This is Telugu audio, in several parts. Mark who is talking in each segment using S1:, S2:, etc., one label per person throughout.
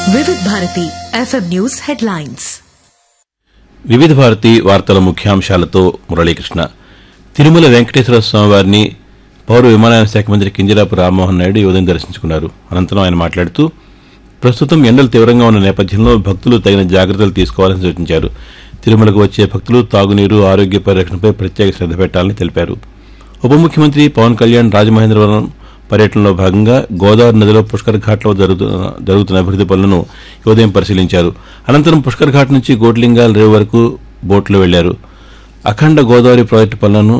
S1: వివిధ భారతి ఎఫ్ఎం న్యూస్ హెడ్లైన్స్
S2: వివిధ భారతి వార్తల ముఖ్యాంశాలతో మురళీకృష్ణ తిరుమల వెంకటేశ్వర స్వామి వారిని పౌర విమానయాన శాఖ మంత్రి కింజరాపు రామ్మోహన్ నాయుడు ఈ ఉదయం దర్శించుకున్నారు అనంతరం ఆయన మాట్లాడుతూ ప్రస్తుతం ఎండలు తీవ్రంగా ఉన్న నేపథ్యంలో భక్తులు తగిన జాగ్రత్తలు తీసుకోవాలని సూచించారు తిరుమలకు వచ్చే భక్తులు తాగునీరు ఆరోగ్య పరిరక్షణపై ప్రత్యేక శ్రద్ధ పెట్టాలని తెలిపారు ఉప ముఖ్యమంత్రి పవన్ కళ్యాణ్ రాజమహేంద్రవరం పర్యటనలో భాగంగా గోదావరి నదిలో పుష్కర్ ఘాట్లో జరుగుతున్న జరుగుతున్న అభివృద్ది పనులను ఈ ఉదయం పరిశీలించారు అనంతరం పుష్కర్ ఘాట్ నుంచి గోట్లింగాల్ రేవు వరకు బోట్లో వెళ్లారు అఖండ గోదావరి ప్రాజెక్టు పనులను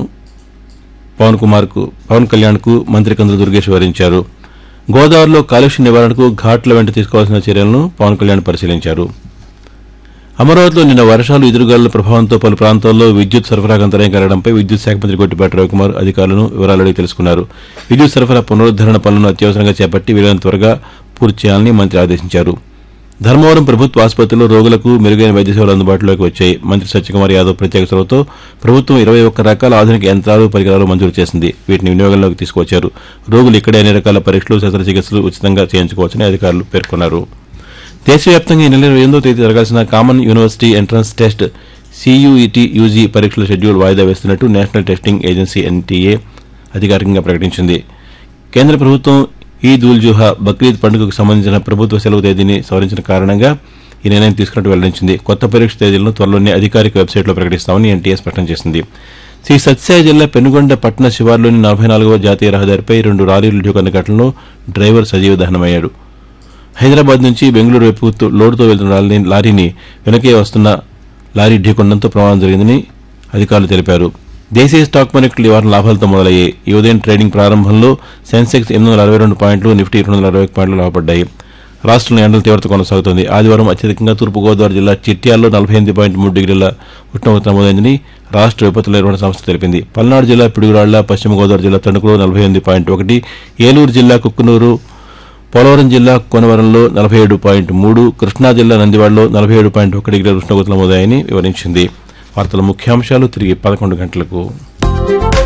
S2: పవన్ కుమార్ కు పవన్ కళ్యాణ్ కు మంత్రి కందుల దుర్గేష్ వివరించారు గోదావరిలో కాలుష్య నివారణకు ఘాట్ల వెంట తీసుకోవాల్సిన చర్యలను పవన్ కళ్యాణ్ పరిశీలించారు అమరావతిలో నిన్న వర్షాలు ఎదురుగాలుల ప్రభావంతో పలు ప్రాంతాల్లో విద్యుత్ సరఫరాకు అంతరాయం కలగడంపై విద్యుత్ శాఖ మంత్రి గొట్టిపాటి రవికుమార్ అధికారులను వివరాలు అడిగి తెలుసుకున్నారు విద్యుత్ సరఫరా పునరుద్దరణ పనులను అత్యవసరంగా చేపట్టి వీలైనంత త్వరగా పూర్తి చేయాలని మంత్రి ఆదేశించారు ధర్మవరం ప్రభుత్వ ఆసుపత్రిలో రోగులకు మెరుగైన వైద్య సేవలు అందుబాటులోకి వచ్చాయి మంత్రి సత్యకుమార్ యాదవ్ ప్రత్యేక చొరవతో ప్రభుత్వం ఇరవై ఒక్క రకాల ఆధునిక యంత్రాలు పరికరాలు మంజూరు చేసింది వీటిని వినియోగంలోకి తీసుకొచ్చారు రోగులు ఇక్కడే అన్ని రకాల పరీక్షలు శస్త్రచికిత్సలు ఉచితంగా చేయించుకోవచ్చని అధికారులు పేర్కొన్నారు దేశవ్యాప్తంగా ఈ నెల ఇరవై ఎనిమిదో తేదీ జరగాల్సిన common university entrance test CUET UG పరీక్షల షెడ్యూల్ వాయిదా వేస్తున్నట్టు నేషనల్ టెస్టింగ్ ఏజెన్సీ ఎన్టీఏ అధికారికంగా ప్రకటించింది కేంద్ర ప్రభుత్వం ఈద్ ఉల్ జుహా బక్రీద్ పండుగకు సంబంధించిన ప్రభుత్వ సెలవు తేదీని సవరించిన కారణంగా ఈ నిర్ణయం తీసుకున్నట్టు వెల్లడించింది కొత్త పరీక్ష తేదీలను త్వరలోనే అధికారిక వెబ్సైట్లో ప్రకటిస్తామని ఎన్టీఏ స్పష్టం చేసింది శ్రీ సత్యసాయి జిల్లా పెనుగొండ పట్టణ శివార్లోని నలభై నాలుగవ జాతీయ రహదారిపై రెండు లారీలు ఢీకొన్న ఘటనలో డ్రైవర్ సజీవ దహనమయ్యాడు హైదరాబాద్ నుంచి బెంగళూరు వైపు తు- లోడుతో వెళ్తున్న లారీని- లారీని వెనకే వస్తున్న లారీ ఢీకొనడంతో ప్రమాదం జరిగిందని అధికారులు తెలిపారు దేశీయ స్టాక్ మార్కెట్లు ఈ వారం లాభాలతో మొదలయ్యాయి ఈ ఉదయం ట్రేడింగ్ ప్రారంభంలో సెన్సెక్స్ ఎనిమిది వందల అరవై రెండు పాయింట్లు నిఫ్టీ రెండు వందల అరవై ఒక పాయింట్లు లాభపడ్డాయి రాష్ట్రంలో ఎండల తీవ్రత కొనసాగుతోంది ఆదివారం అత్యధికంగా తూర్పుగోదావరి జిల్లా చిట్యాల్లో నలభై ఎనిమిది పాయింట్ మూడు డిగ్రీల ఉష్ణోగ్రత నమోదైందని రాష్ట్ర విపత్తుల నిర్వహణ సంస్థ తెలిపింది పల్నాడు జిల్లా పిడుగురాళ్ల పశ్చిమ గోదావరి జిల్లా తణుకులో నలభై ఎనిమిది పాయింట్ ఒకటి ఏలూరు జిల్లా కుక్కునూరు పోలవరం జిల్లా కోనవరంలో నలభై ఏడు పాయింట్ మూడు కృష్ణా జిల్లా నందివాడలో నలభై ఏడు పాయింట్ ఒక డిగ్రీల ఉష్ణోగ్రత నమోదాయని వివరించింది వార్తల ముఖ్యాంశాలు తిరిగి పదకొండు గంటలకు